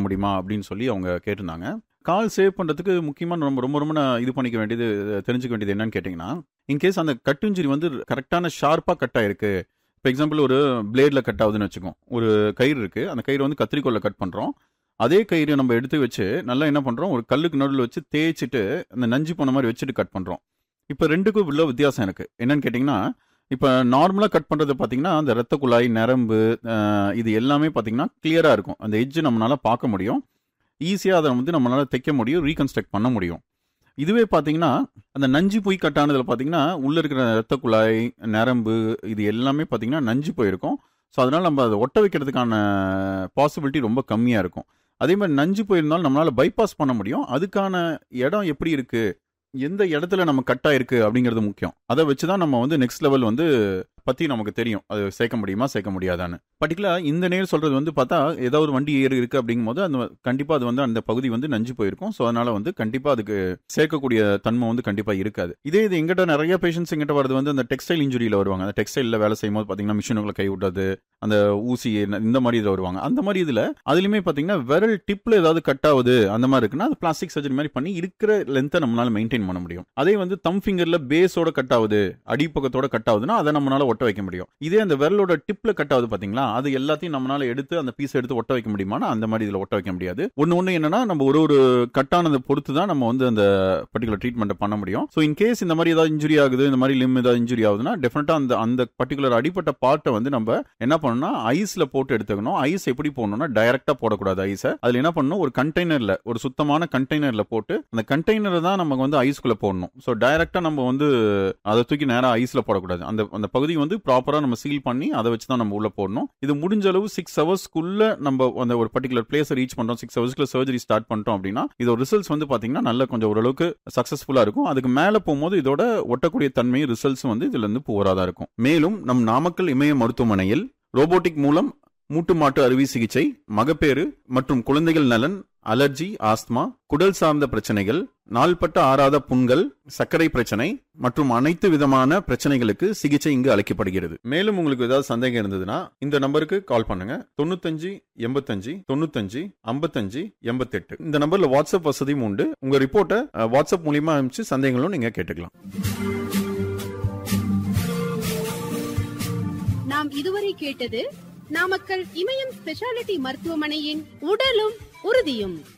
முடியுமா அப்படின்னு சொல்லி அவங்க கேட்டிருந்தாங்க கால் சேவ் பண்ணுறதுக்கு முக்கியமாக ரொம்ப ரொம்ப ரொம்ப நான் இது பண்ணிக்க வேண்டியது தெரிஞ்சுக்க வேண்டியது என்னன்னு கேட்டிங்கன்னா இன்கேஸ் அந்த கட் இன்ஜுரி வந்து கரெக்டான ஷார்ப்பாக கட் ஆயிருக்கு இப்போ எக்ஸாம்பிள் ஒரு பிளேடில் கட் ஆகுதுன்னு வச்சுக்கோம் ஒரு கயிறு இருக்குது அந்த கயிறு வந்து கத்திரிக்கோல்ல கட் பண்ணுறோம் அதே கயிறு நம்ம எடுத்து வச்சு நல்லா என்ன பண்ணுறோம் ஒரு கல்லுக்கு நடுவில் வச்சு தேய்ச்சிட்டு அந்த நஞ்சு போன மாதிரி வச்சுட்டு கட் பண்ணுறோம் இப்போ ரெண்டுக்கும் உள்ள வித்தியாசம் இருக்குது என்னன்னு கேட்டிங்கன்னா இப்போ நார்மலாக கட் பண்ணுறது பார்த்தீங்கன்னா அந்த ரத்த குழாய் நரம்பு அஹ், இது எல்லாமே பார்த்தீங்கன்னா கிளியராக இருக்கும் அந்த எட்ஜ் நம்மளால பார்க்க முடியும் ஈஸியாக அதை வந்து நம்மளால தைக்க முடியும் ரீகன்ஸ்ட்ரக்ட் பண்ண முடியும் இதுவே பார்த்தீங்கன்னா அந்த நஞ்சு போய் கட் ஆனதில் பார்த்தீங்கன்னா உள்ளே இருக்கிற ரத்த குழாய் நரம்பு இது எல்லாமே பார்த்தீங்கன்னா நஞ்சு போயிருக்கும் ஸோ அதனால் நம்ம அதை ஒட்ட வைக்கிறதுக்கான பாசிபிலிட்டி ரொம்ப கம்மியாக இருக்கும் அதே மாதிரி நஞ்சு போயிருந்தாலும் நம்மளால் பைபாஸ் பண்ண முடியும் அதுக்கான இடம் எப்படி இருக்குது எந்த இடத்துல நம்ம கட் ஆயிருக்கு அப்படிங்கிறது முக்கியம் அதை வச்சு தான் நம்ம வந்து நெக்ஸ்ட் லெவல் வந்து பற்றி நமக்கு தெரியும் அது சேர்க்க முடியுமா சேர்க்க முடியாதான்னு பர்டிகுலராக இந்த நேர் சொல்கிறது வந்து பார்த்தா ஏதாவது ஒரு வண்டி ஏறு இருக்குது அப்படிங்கும்போது அந்த கண்டிப்பாக அது வந்து அந்த பகுதி வந்து நஞ்சு போயிருக்கும் ஸோ அதனால் வந்து கண்டிப்பாக அதுக்கு சேர்க்கக்கூடிய தன்மை வந்து கண்டிப்பாக இருக்காது இதே இது எங்கிட்ட நிறைய பேஷண்ட்ஸ் எங்கிட்ட வருது வந்து அந்த டெக்ஸ்டைல் இன்ஜுரியில் வருவாங்க அந்த டெக்ஸ்டைலில் வேலை செய்யும் போது பார்த்தீங்கன்னா மிஷினுங்களை கை விடுறது அந்த ஊசி இந்த மாதிரி இதில் வருவாங்க அந்த மாதிரி இதில் அதுலேயுமே பார்த்தீங்கன்னா விரல் டிப்பில் ஏதாவது கட் ஆகுது அந்த மாதிரி இருக்குன்னா அது பிளாஸ்டிக் சர்ஜரி மாதிரி பண்ணி இருக்கிற லென்த்தை நம்மளால மெயின்டைன் பண்ண முடியும் அதே வந்து தம் ஃபிங்கரில் பேஸோட கட் ஆகுது அடிப்பக்கத்தோட கட் ஆகுதுன்னா அதை நம்மளால ஒட்ட வைக்க முடியும் இதே அந்த விரலோட டிப்ல கட் ஆகுது பாத்தீங்களா அது எல்லாத்தையும் நம்மளால எடுத்து அந்த பீஸ் எடுத்து ஒட்ட வைக்க முடியுமானா அந்த மாதிரி இதுல ஒட்ட வைக்க முடியாது ஒன்னு ஒண்ணு என்னன்னா நம்ம ஒரு ஒரு கட்டானதை பொறுத்து தான் நம்ம வந்து அந்த பர்டிகுலர் ட்ரீட்மெண்ட் பண்ண முடியும் ஸோ இன் கேஸ் இந்த மாதிரி ஏதாவது இன்ஜுரி ஆகுது இந்த மாதிரி லிம் ஏதாவது இன்ஜுரி ஆகுதுன்னா டெஃபினட்டா அந்த அந்த பர்டிகுலர் அடிப்பட்ட பார்ட்டை வந்து நம்ம என்ன பண்ணணும்னா ஐஸ்ல போட்டு எடுத்துக்கணும் ஐஸ் எப்படி போடணும்னா டைரக்டா போடக்கூடாது ஐஸை அதுல என்ன பண்ணணும் ஒரு கண்டெய்னர்ல ஒரு சுத்தமான கண்டெய்னர்ல போட்டு அந்த கண்டெய்னரை தான் நமக்கு வந்து ஐஸ்குள்ள போடணும் ஸோ டைரக்டா நம்ம வந்து அதை தூக்கி நேரா ஐஸ்ல போடக்கூடாது அந்த அந்த பகுதி வந்து ப்ராப்பரா நம்ம சீல் பண்ணி அதை வச்சு தான் நம்ம உள்ள போடணும் இது முடிஞ்ச அளவு சிக்ஸ் ஹவர்ஸ்க்குள்ள நம்ம அந்த ஒரு பர்டிகுலர் பிளேஸ் ரீச் பண்றோம் சிக்ஸ் ஹவர்ஸ்க்குள்ள சர்ஜரி ஸ்டார்ட் பண்ணிட்டோம் அப்படின்னா இதோட ரிசல்ட்ஸ் வந்து பாத்தீங்கன்னா நல்ல கொஞ்சம் ஓரளவுக்கு சக்சஸ்ஃபுல்லா இருக்கும் அதுக்கு மேல போகும்போது இதோட ஒட்டக்கூடிய தன்மையும் ரிசல்ட்ஸ் வந்து இதுல இருந்து புவரா தான் இருக்கும் மேலும் நம் நாமக்கல் இமய மருத்துவமனையில் ரோபோட்டிக் மூலம் மூட்டு மாட்டு அறுவை சிகிச்சை மகப்பேறு மற்றும் குழந்தைகள் நலன் அலர்ஜி ஆஸ்துமா குடல் சார்ந்த பிரச்சனைகள் நாள்பட்ட ஆறாத புண்கள் சர்க்கரை பிரச்சனை மற்றும் அனைத்து விதமான பிரச்சனைகளுக்கு சிகிச்சை இங்கு அளிக்கப்படுகிறது மேலும் உங்களுக்கு ஏதாவது சந்தேகம் இருந்ததுன்னா இந்த நம்பருக்கு கால் பண்ணுங்க தொண்ணூத்தஞ்சு எண்பத்தஞ்சு தொண்ணூத்தஞ்சு ஐம்பத்தஞ்சு எண்பத்தெட்டு இந்த நம்பர்ல வாட்ஸ்அப் வசதியும் உண்டு உங்க ரிப்போர்ட்டை அஹ், வாட்ஸ்அப் மூலியமா அனுப்பிச்சு சந்தேகங்களும் நீங்க கேட்டுக்கலாம் நாம் இதுவரை கேட்டது நாமக்கல் இமயம் ஸ்பெஷாலிட்டி மருத்துவமனையின் உடலும் உறுதியும்